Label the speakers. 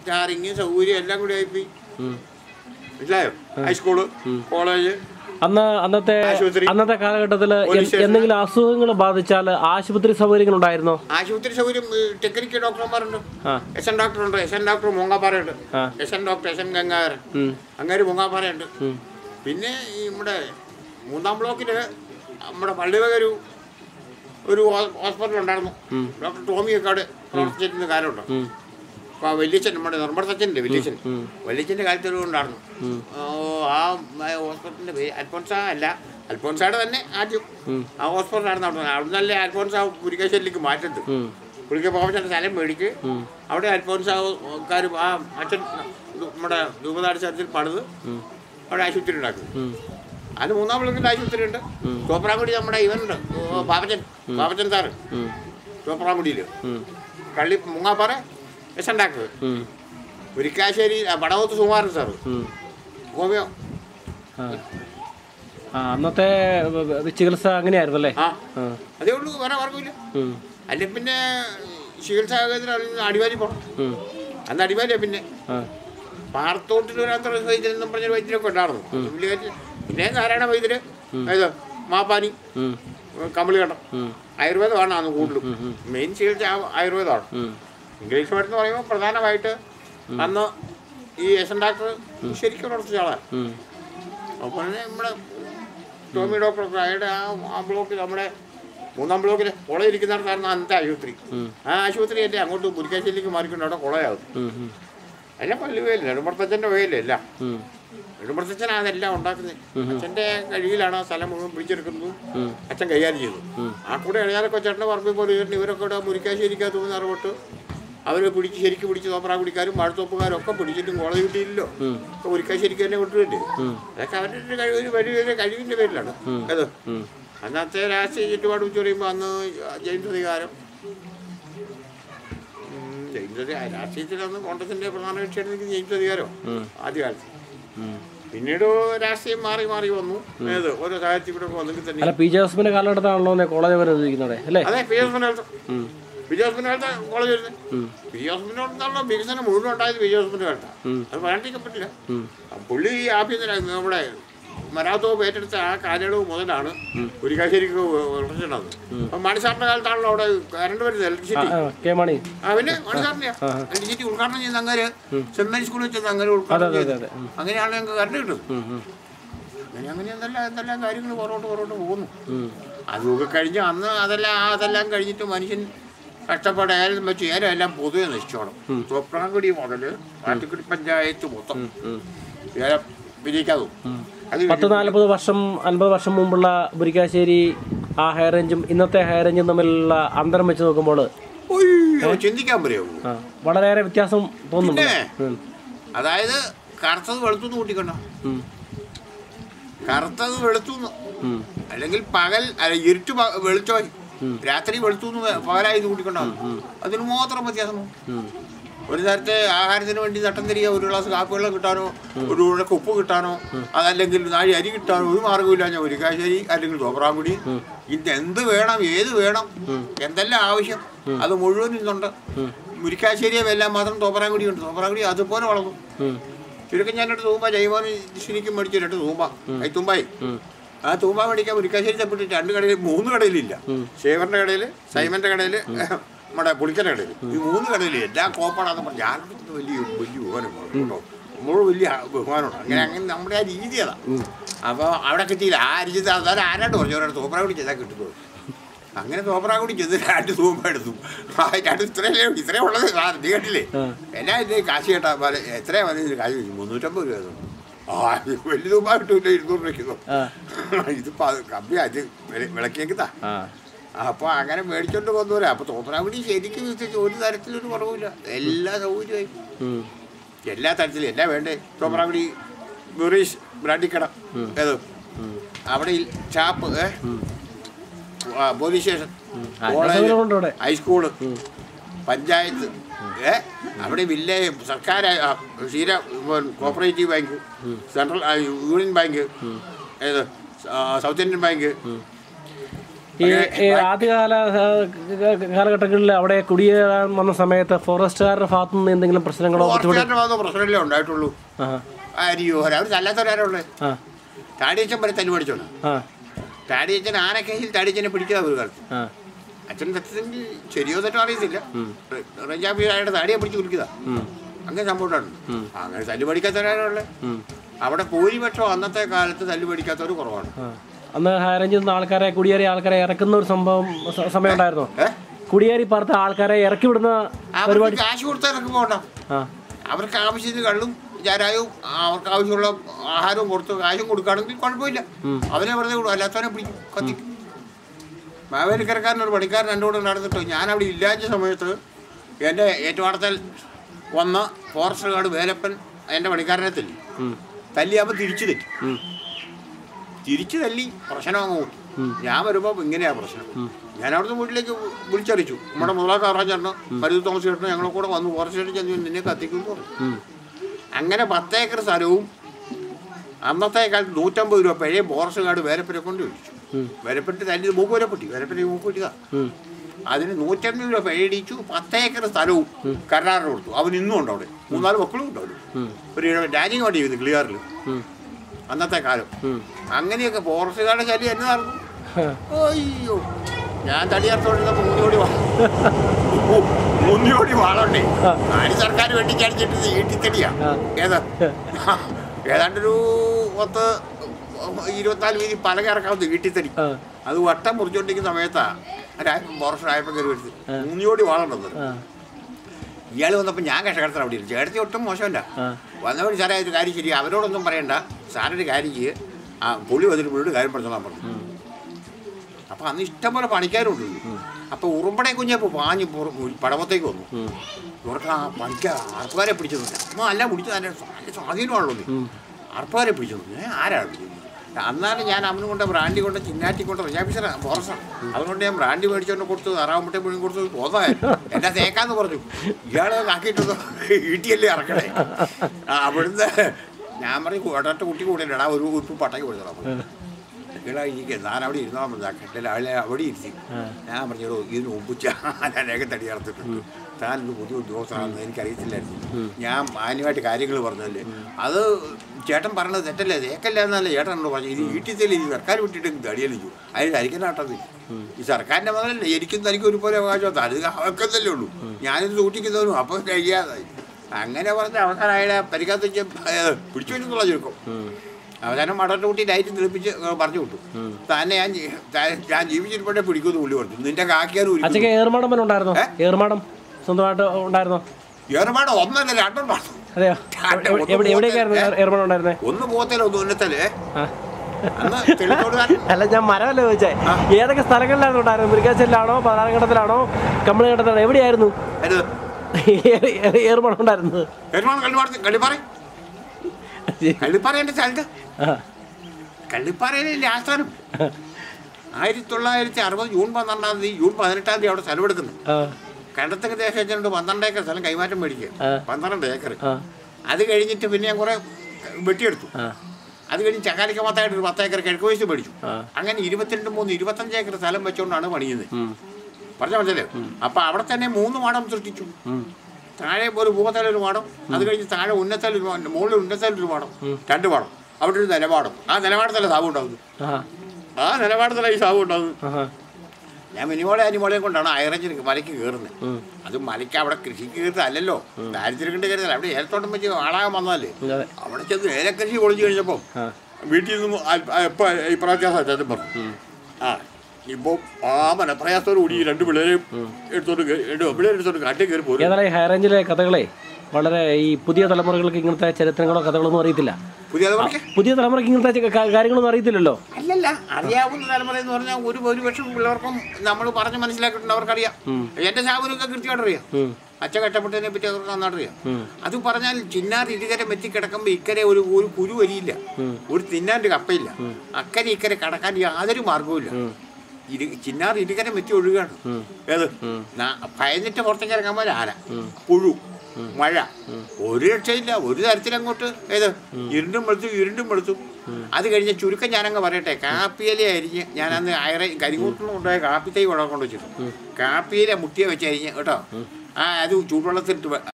Speaker 1: Tarring സൗകര്യം എല്ലാം കൂടി ആയിപ്പോയി മനസ്സിലായോ ഹൈസ്കൂള് കോളേജ്
Speaker 2: അന്ന് അന്നത്തെ
Speaker 1: ആശുപത്രി.
Speaker 2: അന്നത്തെ കാലഘട്ടത്തിൽ
Speaker 1: പോലീസ് സ്റ്റേഷൻ.
Speaker 2: എന്തെങ്കിലും അസുഖങ്ങൾ ബാധിച്ചാൽ ആശുപത്രി സൗകര്യങ്ങൾ ഉണ്ടായിരുന്നോ
Speaker 1: ആശുപത്രി സൗകര്യം ടെക്നിക്കൽ ഡോക്ടർമാരുണ്ട്
Speaker 2: ആ
Speaker 1: എസ് എൻ ഡോക്ടറുണ്ട് എസ് എൻ ഡോക്ടർ മൂങ്ങാപ്പാറയുണ്ട്
Speaker 2: ആ.
Speaker 1: S N doctor S N Gangadharan
Speaker 2: ഉം.
Speaker 1: അങ്ങേര് മൂങ്ങാപ്പാറയുണ്ട്
Speaker 2: ഉം.
Speaker 1: പിന്നെ ഈ നമ്മുടെ മൂന്നാം ബ്ലോക്കിൽ നമ്മുടെ പള്ളിവകരു ഒരു ഹോ- ഹോസ്പിറ്റൽ ഉണ്ടായിരുന്നു ഡോക്ടർ ടോമിയൊക്കെ അവിടെ പ്രവർത്തിച്ചിരുന്ന കാലമുണ്ട്
Speaker 2: ഉം.
Speaker 1: അപ്പോൾ ആ വല്യച്ഛൻ നമ്മുടെ നിർമ്മർത്തച്ഛൻ്റെ വല്യച്ഛൻ വല്യച്ഛൻ്റെ കാലത്തൊരു ഉണ്ടായിരുന്നു ഓ, ആ ഹോസ്പിറ്റലിൻ്റെ പേര് അൽഫോൻസ അല്ല അൽഫോൻസായുടെ തന്നെ ആദ്യം ആ ഹോസ്പിറ്റലായിരുന്നു അവിടെ അവിടെ നിന്നല്ലേ അൽഫോൻസ പുരിക്കാശ്ശേരിയിലേക്ക് മാറ്റത്
Speaker 2: ഉം.
Speaker 1: പുള്ളിക്ക് പോകാൻ സ്ഥലം മേടിച്ച് അവിടെ അൽഫോൻസാക്കാർ ആ അച്ഛൻ ഇത് നമ്മുടെ രൂപതാടി ചർച്ചിൽ പണിത് അവിടെ ആശുപത്രി ഉണ്ടാക്കും
Speaker 2: ഉം.
Speaker 1: അത് മൂന്നാം ബ്ലോക്കിൽ ആശുപത്രി ഉണ്ട് തോപ്രാങ്കുടി നമ്മുടെ ഇവനുണ്ട് ഓ, പാപ്പച്ചൻ പാപ്പച്ചൻ സാറ്
Speaker 2: ഉം.
Speaker 1: തോപ്രാങ്കുടിയിൽ
Speaker 2: ഉം.
Speaker 1: കള്ളി മുങ്ങാപ്പാറ എസ് ഉണ്ടാക്കുന്നത്
Speaker 2: ഉം.
Speaker 1: മുരിക്കാശ്ശേരി ആ, പടവത്ത് സുമാരൻ സാറ്
Speaker 2: ഉം.
Speaker 1: ഹോമിയോ
Speaker 2: ആ. ആ അന്നത്തെ വ- വ- ചികിത്സ അങ്ങനെയായിരുന്നു അല്ലേ
Speaker 1: ആ
Speaker 2: ആ.
Speaker 1: അതേ ഉള്ളൂ വേറെ മാർഗമില്ല
Speaker 2: ഉം.
Speaker 1: അല്ലെങ്കിൽ പിന്നെ ചികിത്സാ കേന്ദ്രം അടിമാലി പോകണം
Speaker 2: ഉം.
Speaker 1: അന്ന് അടിമാലിയാ പിന്നെ
Speaker 2: ആ.
Speaker 1: പാർത്തോട്ടിൽ ഒരാത്ര വൈദ്യരെന്നും പറഞ്ഞൊരു വൈദ്യരൊക്കെ ഉണ്ടായിരുന്നു പുള്ളിക്കാരി പിന്നെ നാരായണ വൈദ്യര് ഇത് മാപ്പാനി
Speaker 2: ഉം.
Speaker 1: കമ്പിളികണ്ടം
Speaker 2: ഉം.
Speaker 1: ആയുർവേദമാണ് അന്ന് കൂടുതലും മെയിൻ ചികിത്സ ആ- ആയുർവേദമാണ്
Speaker 2: ഉം.
Speaker 1: ഇംഗ്ലീഷ് മരുന്ന് പറയുമ്പോൾ പ്രധാനമായിട്ട് അന്ന് ഈ എസ് ഡോക്ടർ ശരിക്കും പ്രവർത്തിച്ച ആളാണ്
Speaker 2: ഉം.
Speaker 1: അപ്പോൾ തന്നെ നമ്മുടെ ടോമി ഡോക്ടർ അയാളുടെ ആ ആ ബ്ലോക്കിൽ നമ്മുടെ മൂന്നാം ബ്ലോക്കിൽ കുള ഇരിക്കുന്നിടത്തായിരുന്നു അന്നത്തെ ആശുപത്രി ആ ആശുപത്രി എൻ്റെ അങ്ങോട്ട് മുരിക്കാശ്ശേരിക്ക് മാറിക്കൊണ്ട് അവിടെ കുളയാവും
Speaker 2: ഉം. ഉം.
Speaker 1: അല്ല പള്ളി വേലില്ല നെടുമ്പർത്തച്ഛൻ്റെ വേലല്ല
Speaker 2: ഉം.
Speaker 1: നെടുമ്പർത്തച്ഛൻ അതെല്ലാം ഉണ്ടാക്കുന്നത് അച്ഛൻ്റെ കഴിയിലാണ് ആ സ്ഥലം മുഴുവൻ പിടിച്ചെടുക്കുന്നതും അച്ഛൻ കൈകാര്യം ചെയ്തു ആ കൂടെ ഇളയാലൊക്കെ ചേട്ടൻ്റെ പറമ്പിൽ പോലെ ഇരുന്ന് ഇവരൊക്കെ ഇവിടെ മുരിക്കാശ്ശേരിക്കകത്ത് നിന്ന് അറിവിട്ട് അവർ പിടിച്ച് ശരിക്ക് പിടിച്ച് തോപ്രാകുടിക്കാരും വാഴത്തോപ്പുകാരും ഒക്കെ പിടിച്ചിട്ടും കോളേജ് കിട്ടിയില്ലല്ലോ ഒക്കെ മുരിക്കാശ്ശേരിക്ക് തന്നെ കൊണ്ടുവരണ്ടേ അതൊക്കെ അവരുടെ ഒരു കഴിവ് ഒരു വലിയ കഴിവിൻ്റെ പേരിലാണ് അത് അന്നത്തെ രാഷ്ട്രീയ ചുറ്റുപാട് വെച്ച് പറയുമ്പോൾ അന്ന് ജെയിംസ് അധികാരം ഉം, ജെയിംസ് അധികാരം രാഷ്ട്രീയത്തിൽ അന്ന് കോൺഗ്രസിൻ്റെ പ്രധാന കക്ഷിയായിരുന്നു ജെയിംസ് അധികാരം ആദ്യകാലത്ത്
Speaker 2: ഉം.
Speaker 1: പിന്നീട് രാഷ്ട്രീയം മാറി മാറി വന്നു ഏത് ഓരോ സാഹചര്യത്തിൽ കൂടെ ഒക്കെ വന്നെങ്കിൽ തന്നെ
Speaker 2: അല്ല പി ജെ ജോസഫിന്റെ കാലഘട്ടത്താണല്ലോ കോളേജ് വരെ ഉപയോഗിക്കുന്നത് അല്ലേ
Speaker 1: അതെ പി എസ് കാലത്ത് പി എസ് കാലത്ത് കോളേജ് വരുന്നത് പി എസ് കാലത്തുള്ള വികസനം മുഴുവൻ ഉണ്ടായത് പി എസ് കാലത്താണ് അത് പറയാണ്ടിരിക്കാൻ പറ്റില്ല ആ പുള്ളി ഈ ആഭ്യന്തര നമ്മുടെ മരാത്തോപ്പ് ഏറ്റെടുത്ത ആ കാലയളവ് മുതലാണ് മുരിക്കാശ്ശേരിക്ക് വളർച്ചിട്ടുള്ളത് അപ്പം മണിസാറിന്റെ കാലത്താണല്ലോ അവിടെ കറണ്ട് വരുന്നത് ഇലക്ട്രിസിറ്റി
Speaker 2: ആ, കെ മണി
Speaker 1: ആ പിന്നെ മണിസാറിന്റെയാ ഇലക്ട്രിസിറ്റി ഉദ്ഘാടനം ചെയ്യുന്ന അങ്ങനെ സെന്റ് മേരി സ്കൂളിൽ വെച്ചത് അങ്ങനെ
Speaker 2: അതെ
Speaker 1: ഉദ്ഘാടനം
Speaker 2: അതെ
Speaker 1: ചെയ്തത്
Speaker 2: അതെ ഉം.
Speaker 1: അങ്ങനെയാണ് ഞങ്ങൾക്ക് കറണ്ട് കിട്ടും
Speaker 2: ഉം, ഉം.
Speaker 1: അങ്ങനെ അങ്ങനെ എന്തെല്ലാം എന്തെല്ലാം കാര്യങ്ങൾ പുറകോട്ട് പുറകോട്ട് പോകുന്നു
Speaker 2: ഉം.
Speaker 1: അതൊക്കെ കഴിഞ്ഞ് അന്ന് അതെല്ലാം അതെല്ലാം കഴിഞ്ഞിട്ട് മനുഷ്യൻ കഷ്ടപ്പാടായാലും വെച്ച് ഏരം എല്ലാം പൊതുവെ നശിച്ചോണം തോപ്രാങ്കുടി മുതൽ ആറ്റുകുടി പഞ്ചായത്ത് മൊത്തം
Speaker 2: ഉം.
Speaker 1: ഏലം വിജയിക്കാതും അത്
Speaker 2: പത്ത് നാൽപ്പത് വർഷം അൻപത് വർഷം മുമ്പുള്ള മുരിക്കാശ്ശേരി ആ ഹൈ റേഞ്ചും ഇന്നത്തെ ഹൈ റേഞ്ചും തമ്മിലുള്ള അന്തരം വെച്ച് നോക്കുമ്പോൾ
Speaker 1: ഒയ്യോ, ചിന്തിക്കാൻ പറയാവൂ
Speaker 2: ആ, വളരെയേറെ വ്യത്യാസം തോന്നുന്നുണ്ട്
Speaker 1: പിന്നെ
Speaker 2: ഉം.
Speaker 1: അതായത് കറുത്തത് വെളുത്തുനിന്ന് കൂട്ടിക്കണ്ടോ
Speaker 2: ഉം.
Speaker 1: കറുത്തത് വെളുത്തുനിന്ന്
Speaker 2: ഉം.
Speaker 1: അല്ലെങ്കിൽ പകൽ അല്ല ഇരുട്ട് പ- വെളിച്ചമായി രാത്രി വെളുത്തുനിന്ന് പകലായി കൂട്ടിക്കണ്ടോ അതിന് മാത്രം വ്യത്യാസം
Speaker 2: ഉം.
Speaker 1: ഒരു നേരത്തെ ആഹാരത്തിന് വേണ്ടി തട്ടം തിരികെ ഒരു ഗ്ലാസ് കാപ്പി വെള്ളം കിട്ടാനോ ഒരു ഉഴക്ക് ഉപ്പ് കിട്ടാനോ അതല്ലെങ്കിൽ നാഴി അരി കിട്ടാനോ ഒരു മാർഗ്ഗമില്ല ഞാൻ മുരിക്കാശ്ശേരി അല്ലെങ്കിൽ തോപ്രാങ്കുടി ഇത് എന്ത് വേണം ഏത് വേണം എന്തെല്ലാം ആവശ്യം അത് മുഴുവൻ ഇന്നുണ്ട് മുരിക്കാശ്ശേരിയെ എല്ലാം മാത്രം തോപ്രാങ്കുടി ഉണ്ട് തോപ്രാങ്കുടി അതുപോലെ വളർന്നു
Speaker 2: ഉം.
Speaker 1: ചുരുക്കം ഞാനൊരു തൂമ്പ ജൈവോന് ശരിക്കും മേടിച്ചു രണ്ട് തൂമ്പ ഈ തൂമ്പായി ആ തൂമ്പ മേടിക്കാൻ മുരിക്കാശ്ശേരി തപ്പിട്ട് രണ്ട് കടയിൽ മൂന്ന് കടയിലില്ല ശേഖറിന്റെ കടയിൽ സൈമന്റെ കടയിൽ നമ്മുടെ പുളിക്കന്റെ കടയിൽ ഈ മൂന്ന് കടയിൽ എല്ലാം കോപ്പാടാന്ന് പറഞ്ഞു ഞാനോട് വലിയ വലിയ ബഹുമാനമാണ് കേട്ടോ നമ്മളോട് വലിയ ബഹുമാനമാണ് അങ്ങനെ അങ്ങനെ നമ്മുടെ ആ രീതി അതാ അപ്പോൾ അവിടെ കിട്ടിയില്ല ആ അരിച്ച് അതായത് ആരാണ്ട് പറഞ്ഞു ഒരാൾ തോപ്രാകുടി ചെയ്താൽ കിട്ടുന്നത് അങ്ങനെ തോപ്രാകുടി ചെയ്ത് രണ്ട് തൂമ്പ എടുത്തു ആ രണ്ട് ഇത്രയല്ലേ ഇത്രയും ഉള്ളത് ആ നീ കണ്ടില്ലേ എന്നാ ഇത് കാശ് കേട്ടാ പോലെ എത്രയാ മതി ഇതിന് കാശ് ചോദിച്ചു മുന്നൂറ്റമ്പത് രൂപ തന്നു. ആ ഇത് വലിയ തൂമ്പ കിട്ടൂല ഇരുന്നൂറ് രൂപയ്ക്ക്
Speaker 2: ആ.
Speaker 1: ഇതിപ്പോ അത് കമ്പി അത് വിളക്കിയേക്കുതാ
Speaker 2: ആ
Speaker 1: അപ്പോൾ അങ്ങനെ മേടിച്ചോണ്ട് കൊണ്ടുവരാം അപ്പോൾ തോപ്രാകുടി ശരിക്കും വിശ്വസിച്ച് ഒരു തരത്തിലൊരു കുറവില്ല എല്ലാ സൗകര്യമായി
Speaker 2: ഉം.
Speaker 1: എല്ലാ തരത്തിലും എന്നാ വേണ്ടേ തോപ്രാകുടി ബ്യൂറീസ് ബ്രാൻഡിക്കട ഏത് അവിടെ ഈ ഷാപ്പ് ഏ ആ, പോലീസ് സ്റ്റേഷൻ
Speaker 2: ആ, എല്ലാ സൗകര്യമുണ്ട് ഇവിടെ.
Speaker 1: ഹൈസ്കൂള് പഞ്ചായത്ത് ഏ അവിടെ വില്ലേജ് സർക്കാർ ആ, ക്ഷീര കോപ്പറേറ്റീവ് ബാങ്ക് സെൻട്രൽ ആ, യൂണിയൻ ബാങ്ക് ഏത് ആ, സൗത്ത് ഇന്ത്യൻ ബാങ്ക്
Speaker 2: ഈ ഈ ആദ്യകാല ആ, കാലഘട്ടങ്ങളിൽ അവിടെ കുടിയേറാൻ വന്ന സമയത്ത് ഫോറസ്റ്റുകാരുടെ ഭാഗത്തു നിന്ന് എന്തെങ്കിലും പ്രശ്നങ്ങളോ ബുദ്ധിമുട്ടോ
Speaker 1: ഫോറസ്റ്റുകാരുടെ ഭാഗത്ത് പ്രശ്നമല്ലേ ഉണ്ടായിട്ടുള്ളൂ
Speaker 2: ആ
Speaker 1: അരിയോ അവർ തല്ലാത്തവരാരുള്ളേ
Speaker 2: ആ
Speaker 1: താടിയച്ചൻ വരെ തല്ലി പഠിച്ചോളൂ
Speaker 2: ആ
Speaker 1: താടിയച്ചൻ ആനക്കേസിൽ താടിയച്ചനെ പിടിച്ചതാ ഒരു കാലത്ത്
Speaker 2: ആ
Speaker 1: അച്ഛൻ സത്യത്തിൽ ശരിയോ തെറ്റോ അറിയത്തില്ല റഞ്ചാബിയുടെ താടിയെ പിടിച്ച് കുടിക്കുക
Speaker 2: ഉം.
Speaker 1: അങ്ങനെ സംഭവമാണ് അങ്ങനെ തല്ലു പഠിക്കാത്തവരാരുള്ളേ
Speaker 2: ഉം.
Speaker 1: അവിടെ ഭൂരിപക്ഷം അന്നത്തെ കാലത്ത് തല്ലു പഠിക്കാത്തവർ കുറവാണ്
Speaker 2: ആ. അന്ന് ഹൈറേഞ്ചിൽ നിന്ന് ആൾക്കാരെ കുടിയേറി ആൾക്കാരെ ഇറക്കുന്ന ഒരു സംഭവം സ- സമയം ഉണ്ടായിരുന്നോ
Speaker 1: ഏ
Speaker 2: കുടിയേറി പാർത്ത ആൾക്കാരെ ഇറക്കി വിടുന്ന
Speaker 1: അവർക്ക് കാശ് കൊടുത്തവർക്ക് പോകണ്ട
Speaker 2: ആ
Speaker 1: അവർക്ക് ആവശ്യത്തിന് കള്ളും ചാരായവും അവർക്ക് ആവശ്യമുള്ള ആഹാരവും കൊടുത്ത് കാശും കൊടുക്കുകയാണെങ്കിൽ കുഴപ്പമില്ല അവനെ വെറുതെ വിടും അല്ലാത്തവനെ പിടിക്കും കത്തിക്കും മാവേലിക്കരക്കാരൻ ഒരു പണിക്കാരൻ എൻ്റെ കൂടെ നടന്നിട്ട് ഞാൻ അവിടെ ഇല്ലാത്ത സമയത്ത് എൻ്റെ ഏറ്റുമാടത്തിൽ വന്ന ഫോറസ്റ്റ് ഗാർഡ് വേലപ്പൻ എൻ്റെ പണിക്കാരനെ തല്ലി തല്ലിയാകുമ്പോൾ തിരിച്ചു തെറ്റി
Speaker 2: ഉം.
Speaker 1: തിരിച്ചു തല്ലി പ്രശ്നം അങ്ങ് കൂട്ടി ഞാൻ വരുമ്പോൾ ഇങ്ങനെയാ പ്രശ്നം ഞാൻ അവിടുന്ന് വീട്ടിലേക്ക് വിളിച്ചറിയിച്ചു നമ്മുടെ മുതലാക്കാറാ ചേട്ടന് മരുത് തോമസ് ചേട്ടന് ഞങ്ങളെ കൂടെ വന്നു ഫോറസ്റ്റ് സ്റ്റേഷൻ ചെന്ന് നിന്നെ കത്തിക്കുന്നു പറഞ്ഞു
Speaker 2: ഉം.
Speaker 1: അങ്ങനെ പത്തേക്കർ സ്ഥലവും അന്നത്തെ കാലത്ത് നൂറ്റമ്പത് രൂപ പഴയ ഫോറസ്റ്റ് കാർഡ് വേലപ്പനെ കൊണ്ട് ചോദിച്ചു
Speaker 2: ഉം.
Speaker 1: വേലപ്പെട്ട് തല്ലി മൂക്ക് വരെ പൊട്ടി വേലപ്പനെ മൂക്ക് പൊട്ടിയതാ
Speaker 2: ഉം.
Speaker 1: അതിന് നൂറ്റമ്പത് രൂപ പഴയടിച്ചു പത്തേക്കർ സ്ഥലവും കരാറിന് കൊടുത്തു അവൻ ഇന്നും ഉണ്ട് അവിടെ മൂന്നാല് മക്കളും ഉണ്ട് അവിടെ
Speaker 2: ഉം.
Speaker 1: ഒരു ഡാനിങ് വണ്ടി ചെയ്തു ക്ലിയറിൽ
Speaker 2: ഉം.
Speaker 1: അന്നത്തെ കാലം
Speaker 2: ഉം.
Speaker 1: അങ്ങനെയൊക്കെ ഫോറസ്റ്റുകാരുടെ ശല്യം എന്നെ നടന്നു
Speaker 2: ആ.
Speaker 1: അയ്യോ ഞാൻ തടിയർത്തോണ്ടിരുന്നപ്പോ മൂന്നിയോടി വാ മൂന്നിയോടി വാളുണ്ടേ
Speaker 2: ആ.
Speaker 1: ആര് സർക്കാർ വെട്ടിക്കടിച്ചിട്ട് ഈട്ടിത്തടിയാ
Speaker 2: ആ.
Speaker 1: ഏതാ ഏതാണ്ടൊരു പത്ത് ഇരുപത്തിനാല് വീതി പലക ഇറക്കാവുന്ന ഈട്ടിത്തടി
Speaker 2: ആ.
Speaker 1: അത് വട്ടം മുറിച്ചോണ്ടിരിക്കുന്ന സമയത്താ രാജ്യം ഫോറസ്റ്റ് ആയപ്പോൾ കയറി വരുന്നത് മൂന്നിയോടി വാളുണ്ടെന്ന്
Speaker 2: ആ.
Speaker 1: ഇയാൾ വന്നപ്പോൾ ഞാൻ കഷ്ടകടത്തിൽ അവിടെ ഇരുന്നു ചേട്ടത്തി ഒട്ടും മോശമല്ല
Speaker 2: ആ.
Speaker 1: വന്നവർ സാറേ ഒരു കാര്യം ശരി അവരോടൊന്നും പറയണ്ട സാറൊരു കാര്യം ചെയ്യ് ആ പുള്ളി വന്നിട്ട് പുള്ളിയുടെ കാര്യം പറഞ്ഞോളാൻ പറഞ്ഞു അപ്പോൾ അന്ന് ഇഷ്ടംപോലെ പണിക്കാരുണ്ട് അപ്പോൾ ഉറുമ്പടെ കുഞ്ഞപ്പോൾ പാഞ്ഞ് പുറ- പടവത്തേക്ക് വന്നു
Speaker 2: ഉം.
Speaker 1: ഇവർക്ക് ആ പണിക്കാർ ആർപ്പുകാരെ പിടിച്ചു അമ്മ അല്ല പിടിച്ചു നല്ല നല്ല സ്വാധീനമാണല്ലോ നീ ആർപ്പുകാരെ പിടിച്ചു ഏ ആരാണ് പിടിച്ചത് അന്നാലും ഞാൻ അവനും കൊണ്ട് ബ്രാൻഡി കൊണ്ട് ചിന്നാറ്റി കൊണ്ട് റിജാഫീസറാണ് ഫോറസ്റ്റാണ് അതുകൊണ്ട് ഞാൻ ബ്രാൻഡി മേടിച്ചുകൊണ്ട് കൊടുത്തു താറാവുമ്പട്ടെ പുള്ളി കൊടുത്തു തോന്നായ എന്നെ തേക്കാന്ന് പറഞ്ഞു ഇയാളെ ആക്കിയിട്ടൊന്ന് ഈട്ടിയല്ലേ ഇറക്കണേ ആ, അവിടുന്ന് ഞാൻ പറഞ്ഞു ഒരൊറ്റ കുട്ടി കൂടിയില്ലടാ ഒരു ഉപ്പ് പട്ടയ്ക്ക് കൊടുത്തടാ ഇടാ ഇരിക്കുക ഞാൻ അവിടെ ഇരുന്നോളാൻ പറഞ്ഞു ആ കട്ടിൽ അവളെ അവിടെ ഇരുത്തി ഞാൻ പറഞ്ഞോ ഇതിന് ഒപ്പിച്ച ഞാനൊക്കെ തടി നടത്തിട്ടുണ്ട് താൻ ഇത് പുതിയ ഉദ്യോഗസ്ഥനാണെന്ന് എനിക്കറിയത്തില്ലായിരുന്നു ഞാൻ മാന്യമായിട്ട് കാര്യങ്ങൾ പറഞ്ഞല്ലേ അത് ചേട്ടൻ പറഞ്ഞത് തെറ്റല്ലേ തേക്കല്ല എന്നല്ല ചേട്ടൻ എന്നോട് പറഞ്ഞു ഇത് വീട്ടിൽ ഇത് സർക്കാർ വിട്ടിട്ട് തടിയലിച്ചു അതിന് ധരിക്കാനാട്ടത് ഈ സർക്കാരിൻ്റെ മുതലല്ലേ എനിക്കും തനിക്കും ഒരുപോലെ അവകാശം അത് അവക്കത്തല്ലേ ഉള്ളൂ ഞാനിത് സൂക്ഷിക്കുന്നവനും അപ്പോൾ കഴിയാതായി അങ്ങനെ പറഞ്ഞ അവസാനം അയാളെ പരിക്കാത്ത പിടിച്ചു വെച്ചെന്നുള്ള ചുരുക്കം അവസാനം മടട്ട് കൂട്ടി ലൈറ്റ് തെളിപ്പിച്ച് പറഞ്ഞു വിട്ടു തന്നെ ഞാൻ ജീ- താൻ- ഞാൻ ജീവിച്ചിരിപ്പണ്ടേ പിടിക്കുമെന്ന് പുള്ളി പറഞ്ഞു നിന്റെ കാക്കിയാലും ഒരു
Speaker 2: അച്ഛക്ക് ഏർമാടം വല്ല ഉണ്ടായിരുന്നോ
Speaker 1: ഏ?
Speaker 2: ഏർമാടം സ്വന്തമായിട്ട് ഉണ്ടായിരുന്നോ
Speaker 1: ഏറുപാട് ഒന്നല്ല രണ്ടെണ്ണം
Speaker 2: അതെയോ
Speaker 1: രണ്ട്
Speaker 2: എവിടെ- എവിടെ എവിടെയൊക്കെയായിരുന്നു ഏർ- ഏർമാടം ഉണ്ടായിരുന്നേ
Speaker 1: ഒന്ന് പോത്തല്ലേ ഒന്ന് ഉന്നത്തല്ലേ
Speaker 2: ആ.
Speaker 1: അന്ന് തെളിത്തോടുകാരൻ
Speaker 2: അല്ല ഞാൻ മരമല്ല ചോദിച്ചേ ഏതൊക്കെ സ്ഥലങ്ങളിലായിരുന്നു ഉണ്ടായിരുന്നത് മുരിക്കാശ്ശേരിലാണോ പതാളഘട്ടത്തിലാണോ കമ്പളിഘട്ടത്തിലാണോ എവിടെയായിരുന്നു
Speaker 1: അത്
Speaker 2: ഏർമാടം ഉണ്ടായിരുന്നത്
Speaker 1: പെരുമാൾ കള്ളിപ്പാറ കള്ളിപ്പാറ കള്ളിപ്പാറ എൻ്റെ സ്ഥലത്ത്
Speaker 2: ആ.
Speaker 1: കള്ളിപ്പാറയിലെ ആസ്ഥാനം ആയിരത്തി തൊള്ളായിരത്തി അറുപത് ജൂൺ പന്ത്രണ്ടാം തീയതി ജൂൺ പതിനെട്ടാം തീയതി അവിടെ സ്ഥലമെടുക്കുന്നു
Speaker 2: ആ.
Speaker 1: കണ്ടത്തൊക്കെ ദേശം പന്ത്രണ്ട് ഏക്കർ സ്ഥലം കൈമാറ്റം മേടിക്കുക
Speaker 2: ആ.
Speaker 1: പന്ത്രണ്ട് ഏക്കർ
Speaker 2: ആ.
Speaker 1: അത് കഴിഞ്ഞിട്ട് പിന്നെ ഞാൻ കുറെ വെട്ടിയെടുത്തു
Speaker 2: ആ.
Speaker 1: അത് കഴിഞ്ഞ് ചക്കാലിക്ക മത്തായിട്ട് ഒരു പത്ത് ഏക്കർ കിഴക്ക് വയസ്സ് മേടിച്ചു
Speaker 2: ആ.
Speaker 1: അങ്ങനെ ഇരുപത്തിരണ്ട് മൂന്ന് ഇരുപത്തഞ്ച് ഏക്കർ സ്ഥലം വെച്ചുകൊണ്ടാണ് പണിയുന്നത്
Speaker 2: ഉം.
Speaker 1: പറഞ്ഞ മനസ്സിലേ അപ്പൊ അവിടെ തന്നെ മൂന്ന് മാടം സൃഷ്ടിച്ചു
Speaker 2: ഉം.
Speaker 1: താഴെ ഒരു ഭൂതല ഒരു മാടം അത് കഴിഞ്ഞ് താഴെ ഉന്നത്തല ഒരു മാടം മുകളിൽ ഉന്നത്തല ഒരു മാടം രണ്ട് മാടം അവിടെ ഒരു നിലപാടം ആ നിലപാടത്തല്ല സാബു ഉണ്ടാവുന്നത്
Speaker 2: ആ.
Speaker 1: ആ നിലപാടത്തല്ല ഈ സാബു ഉണ്ടാവുന്നത്
Speaker 2: ആഹാ.
Speaker 1: ഞാൻ മിനിമോളെ അനിമോളെയും കൊണ്ടാണ് അയറഞ്ചിന് മലയ്ക്ക് കയറുന്നത്
Speaker 2: ഉം.
Speaker 1: അത് മലയ്ക്ക് അവിടെ കൃഷിക്ക് കയറുന്നതല്ലല്ലോ ദാരിദ്ര്യം കൊണ്ട് കയറുന്നില്ല അവിടെ ഏലത്തോട്ടം വെച്ച് ആളാകാൻ വന്നാലേ
Speaker 2: അതെ.
Speaker 1: അവിടെ ചെന്ന് ഏലക്കൃഷി പൊളിച്ചു കഴിഞ്ഞപ്പോൾ
Speaker 2: ആ.
Speaker 1: വീട്ടിൽ നിന്നും എപ്പോൾ ഇപ്രാവശ്യം അച്ഛൻ പറഞ്ഞു ആ ഇപ്പോൾ ആ മനപ്രയാസത്തോടു കൂടി ഈ രണ്ട് പിള്ളേരെയും എടുത്തോണ്ട് കേ- രണ്ട് പിള്ളേരെ എടുത്തോണ്ട് കാട്ടിൽ കയറി പോരും
Speaker 2: ഏതായാലും ഈ ഹൈറേഞ്ചിലെ കഥകളെ വളരെ ഈ പുതിയ തലമുറകൾക്ക് ഇങ്ങനത്തെ ചരിത്രങ്ങളോ കഥകളൊന്നും അറിയത്തില്ല
Speaker 1: പുതിയ തലമുറയ്ക്ക്
Speaker 2: പുതിയ തലമുറയ്ക്ക് ഇങ്ങനത്തെ ചെ- ക- കാര്യങ്ങളൊന്നും അറിയത്തില്ലല്ലോ
Speaker 1: അല്ലല്ല അറിയാവുന്ന തലമുറ എന്ന് പറഞ്ഞാൽ ഒരു ഭൂരിപക്ഷം പിള്ളേർക്കും നമ്മൾ പറഞ്ഞ് മനസ്സിലാക്കിയിട്ടുണ്ട് അവർക്കറിയാം എൻ്റെ ശാപനമൊക്കെ കൃത്യമായിട്ട് അറിയാം
Speaker 2: ഉം.
Speaker 1: അച്ഛൻ കഷ്ടപ്പെട്ടതിനെ പറ്റി അവർക്ക് നന്നായിട്ട് അറിയാം
Speaker 2: ഉം.
Speaker 1: അത് പറഞ്ഞാൽ ചിന്നാർ ഇരുകര വെറ്റി കിടക്കുമ്പോൾ ഇക്കരെ ഒരു ഒരു കുരു വരിയില്ല ഒരു തിന്നാൻ്റെ കപ്പയില്ല അക്കരെ ഇക്കരെ കടക്കാൻ യാതൊരു മാർഗവുമില്ല ഇരു ചിന്നാർ ഇരുകര വെറ്റി ഒഴുകാണ് ഏത് നാ- ഭയന്നിട്ട് പുറത്തേക്ക് ഇറങ്ങാൻ പോലെ ആന പുഴു മഴ ഒരു രക്ഷയില്ല ഒരു തരത്തിലങ്ങോട്ട് ഏത് ഇരുണ്ടും വെളുത്തു ഇരുണ്ടും വെളുത്തു അത് കഴിഞ്ഞ് ചുരുക്കം ഞാനങ്ങ് പറയട്ടെ കാപ്പിയില അരിഞ്ഞ് ഞാൻ അന്ന് അയറ കരിങ്കൂട്ടിൽ കൊണ്ടുപോയ കാപ്പി തൈ കുളം കൊണ്ട് വെച്ചിട്ടു കാപ്പിയില മുട്ടിയ വെച്ച് അരിഞ്ഞ് കേട്ടോ ആ അത് ചൂടുവെള്ളത്തിലിട്ട് വെ-